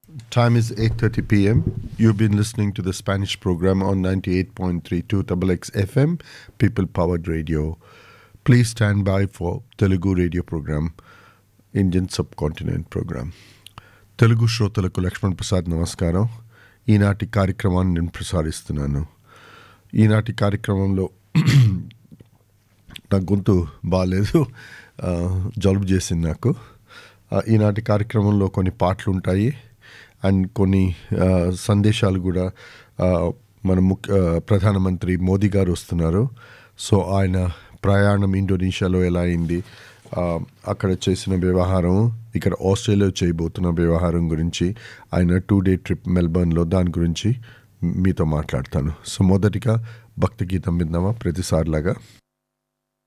Time is 8:30 p.m. You've been listening to the Spanish program on 98.32 XX FM, People Powered Radio. Please stand by for Telugu radio program, Indian Subcontinent program. Telugu శ్రోతలకు లక్ష్మణ్ ప్రసాద్ నమస్కారం ఈనాటి కార్యక్రమాన్ని నేను ప్రసారిస్తున్నాను ఈనాటి కార్యక్రమంలో నా గొంతు బాగాలేదు ఆ, జలుబు చేసింది నాకు ఆ, ఈనాటి కార్యక్రమంలో కొన్ని పాటలు ఉంటాయి అండ్ కొన్ని ఆ, సందేశాలు కూడా ఆ, మన ముఖ్య ఆ, ప్రధానమంత్రి మోదీ గారు వస్తున్నారు సో ఆయన ప్రయాణం ఇండోనేషియాలో ఎలా అయింది ఆ, అక్కడ చేసిన వ్యవహారం ఇక్కడ ఆస్ట్రేలియా చేయబోతున్న వ్యవహారం గురించి ఆయన టూ డే ట్రిప్ మెల్బర్న్లో దాని గురించి మీతో మాట్లాడతాను సో మొదటిగా భక్తి గీతం విందామా ప్రతిసారిలాగా